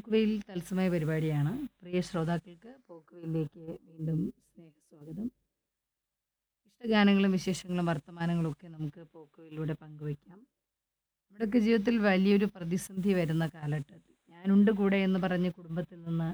പോക്കുവെയിൽ തത്സമയ പരിപാടിയാണ് പ്രിയ ശ്രോതാക്കൾക്ക് പോക്കുവെയിലേക്ക് വീണ്ടും സ്നേഹസ്വാഗതം ഇഷ്ടഗാനങ്ങളും വിശേഷങ്ങളും വർത്തമാനങ്ങളും ഒക്കെ നമുക്ക് പോക്കുവെയിലൂടെ പങ്കുവയ്ക്കാം നമ്മുടെയൊക്കെ ജീവിതത്തിൽ വലിയൊരു പ്രതിസന്ധി വരുന്ന കാലഘട്ടത്തിൽ ഞാനുണ്ട് കൂടെ എന്ന് പറഞ്ഞ് കുടുംബത്തിൽ നിന്ന്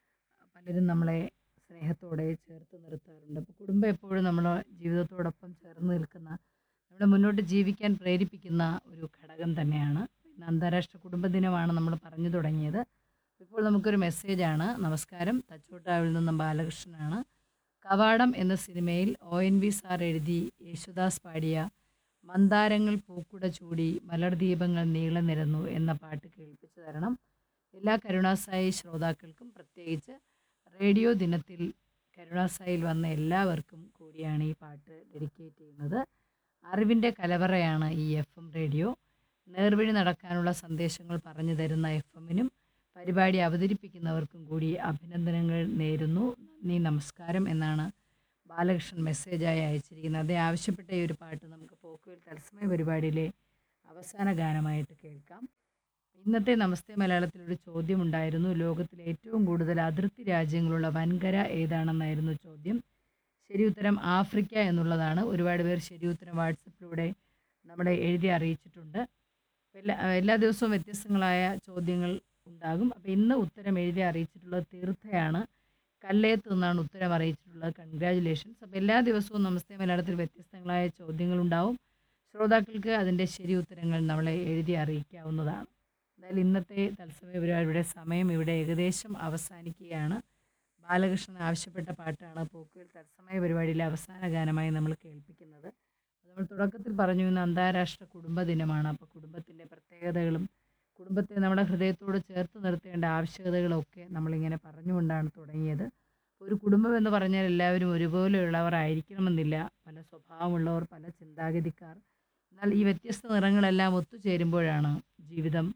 പലരും നമ്മളെ സ്നേഹത്തോടെ ചേർത്ത് നിർത്താറുണ്ട് അപ്പോൾ കുടുംബം എപ്പോഴും നമ്മുടെ ജീവിതത്തോടൊപ്പം ചേർന്ന് നിൽക്കുന്ന നമ്മുടെ മുന്നോട്ട് ജീവിക്കാൻ പ്രേരിപ്പിക്കുന്ന ഒരു ഘടകം തന്നെയാണ് ഇന്ന് അന്താരാഷ്ട്ര കുടുംബ ദിനമാണ് നമ്മൾ പറഞ്ഞു തുടങ്ങിയത് ഇപ്പോൾ നമുക്കൊരു മെസ്സേജാണ് നമസ്കാരം തച്ചോട്ടാവിൽ നിന്നും ബാലകൃഷ്ണനാണ് കവാടം എന്ന സിനിമയിൽ ഒ എൻ വി സാർ എഴുതി യേശുദാസ് പാടിയ മന്ദാരങ്ങൾ പൂക്കുട ചൂടി മലർദീപങ്ങൾ നീളെ നിരന്നു എന്ന പാട്ട് കേൾപ്പിച്ചു തരണം എല്ലാ കരുണാസായി ശ്രോതാക്കൾക്കും പ്രത്യേകിച്ച് റേഡിയോ ദിനത്തിൽ കരുണാസായിൽ വന്ന എല്ലാവർക്കും കൂടിയാണ് ഈ പാട്ട് ഡെഡിക്കേറ്റ് ചെയ്യുന്നത് അറിവിൻ്റെ കലവറയാണ് ഈ എഫ് എം റേഡിയോ നേർവഴി നടക്കാനുള്ള സന്ദേശങ്ങൾ പറഞ്ഞു തരുന്ന എഫ് എമ്മിനും പരിപാടി അവതരിപ്പിക്കുന്നവർക്കും കൂടി അഭിനന്ദനങ്ങൾ നേരുന്നു നന്ദി നമസ്കാരം എന്നാണ് ബാലകൃഷ്ണൻ മെസ്സേജായി അയച്ചിരിക്കുന്നത് അതേ ആവശ്യപ്പെട്ട ഈ ഒരു പാട്ട് നമുക്ക് പോക്കുവൽ തത്സമയ പരിപാടിയിലെ അവസാന ഗാനമായിട്ട് കേൾക്കാം ഇന്നത്തെ നമസ്തേ മലയാളത്തിലൊരു ചോദ്യം ഉണ്ടായിരുന്നു ലോകത്തിലെ ഏറ്റവും കൂടുതൽ അതിർത്തി രാജ്യങ്ങളുള്ള വൻകര ഏതാണെന്നായിരുന്നു ചോദ്യം ശരി ഉത്തരം ആഫ്രിക്ക എന്നുള്ളതാണ് ഒരുപാട് പേർ ശരി ഉത്തരം വാട്സപ്പിലൂടെ നമ്മളെ എഴുതി അറിയിച്ചിട്ടുണ്ട് എല്ലാ എല്ലാ ദിവസവും വ്യത്യസ്തങ്ങളായ ചോദ്യങ്ങൾ ഉണ്ടാകും അപ്പോൾ ഇന്ന് ഉത്തരം എഴുതി അറിയിച്ചിട്ടുള്ളത് തീർത്ഥയാണ് കല്ലയത്ത് നിന്നാണ് ഉത്തരം അറിയിച്ചിട്ടുള്ളത് കൺഗ്രാജുലേഷൻസ് അപ്പോൾ എല്ലാ ദിവസവും നമസ്തേ മലയാളത്തിൽ വ്യത്യസ്തങ്ങളായ ചോദ്യങ്ങളുണ്ടാവും ശ്രോതാക്കൾക്ക് അതിൻ്റെ ശരി ഉത്തരങ്ങൾ നമ്മളെ എഴുതി അറിയിക്കാവുന്നതാണ് എന്തായാലും ഇന്നത്തെ തത്സമയ പരിപാടിയുടെ സമയം ഇവിടെ ഏകദേശം അവസാനിക്കുകയാണ് ബാലകൃഷ്ണൻ ആവശ്യപ്പെട്ട പാട്ടാണ് പോക്കുവൽ തത്സമയ പരിപാടിയിലെ അവസാന ഗാനമായി നമ്മൾ കേൾപ്പിക്കുന്നത് നമ്മൾ തുടക്കത്തിൽ പറഞ്ഞു ഇന്ന് അന്താരാഷ്ട്ര കുടുംബ ദിനമാണ് അപ്പോൾ കുടുംബത്തിൻ്റെ പ്രത്യേകതകളും കുടുംബത്തെ നമ്മുടെ ഹൃദയത്തോട് ചേർത്ത് നിർത്തേണ്ട ആവശ്യകതകളൊക്കെ നമ്മളിങ്ങനെ പറഞ്ഞുകൊണ്ടാണ് തുടങ്ങിയത് ഒരു കുടുംബം എന്ന് പറഞ്ഞാൽ എല്ലാവരും ഒരുപോലെയുള്ളവർ ആയിരിക്കണമെന്നില്ല പല സ്വഭാവമുള്ളവർ പല ചിന്താഗതിക്കാർ എന്നാൽ ഈ വ്യത്യസ്ത നിറങ്ങളെല്ലാം ഒത്തുചേരുമ്പോഴാണ് ജീവിതം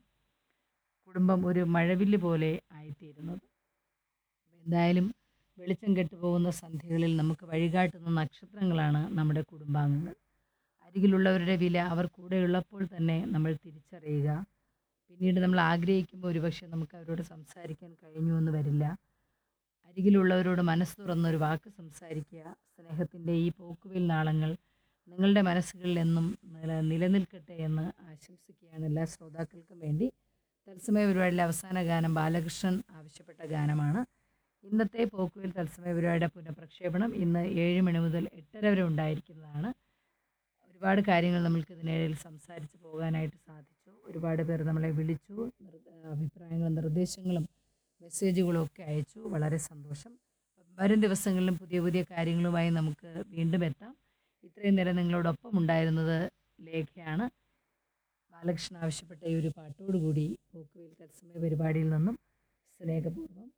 കുടുംബം ഒരു മഴവില്ല് പോലെ ആയിത്തീരുന്നത് എന്തായാലും വെളിച്ചം കെട്ടുപോകുന്ന സന്ധ്യകളിൽ നമുക്ക് വഴികാട്ടുന്ന നക്ഷത്രങ്ങളാണ് നമ്മുടെ കുടുംബാംഗങ്ങൾ അരികിലുള്ളവരുടെ വില അവർ കൂടെയുള്ളപ്പോൾ തന്നെ നമ്മൾ തിരിച്ചറിയുക പിന്നീട് നമ്മൾ ആഗ്രഹിക്കുമ്പോൾ ഒരുപക്ഷെ നമുക്ക് അവരോട് സംസാരിക്കാൻ കഴിഞ്ഞു എന്ന് വരില്ല അരികിലുള്ളവരോട് മനസ്സ് തുറന്നൊരു വാക്ക് സംസാരിക്കുക സ്നേഹത്തിൻ്റെ ഈ പോക്കുവിൽ നാളങ്ങൾ നിങ്ങളുടെ മനസ്സുകളിൽ എന്നും നില നിലനിൽക്കട്ടെ എന്ന് ആശംസിക്കുകയാണ് എല്ലാ ശ്രോതാക്കൾക്കും വേണ്ടി തത്സമയ പരിപാടിയിലെ അവസാന ഗാനം ബാലകൃഷ്ണൻ ആവശ്യപ്പെട്ട ഗാനമാണ് ഇന്നത്തെ പോക്കുവിൽ തത്സമയ പരിപാടിയുടെ പുനഃപ്രക്ഷേപണം ഇന്ന് ഏഴ് മണി മുതൽ എട്ടര വരെ ഉണ്ടായിരിക്കുന്നതാണ് ഒരുപാട് കാര്യങ്ങൾ നമ്മൾക്ക് ഇതിനിടയിൽ സംസാരിച്ച് പോകാനായിട്ട് സാധിച്ചു ഒരുപാട് പേർ നമ്മളെ വിളിച്ചു നിർ- അഭിപ്രായങ്ങളും നിർദ്ദേശങ്ങളും മെസ്സേജുകളും ഒക്കെ അയച്ചു വളരെ സന്തോഷം വരും ദിവസങ്ങളിലും പുതിയ പുതിയ കാര്യങ്ങളുമായി നമുക്ക് വീണ്ടും എത്താം ഇത്രയും നേരം നിങ്ങളോടൊപ്പം ഉണ്ടായിരുന്നത് ലേഖയാണ് ബാലകൃഷ്ണൻ ആവശ്യപ്പെട്ട ഈ ഒരു പാട്ടോടുകൂടി പോക്കുവെയിൽ തത്സമയ പരിപാടിയിൽ നിന്നും സ്നേഹപൂർവ്വം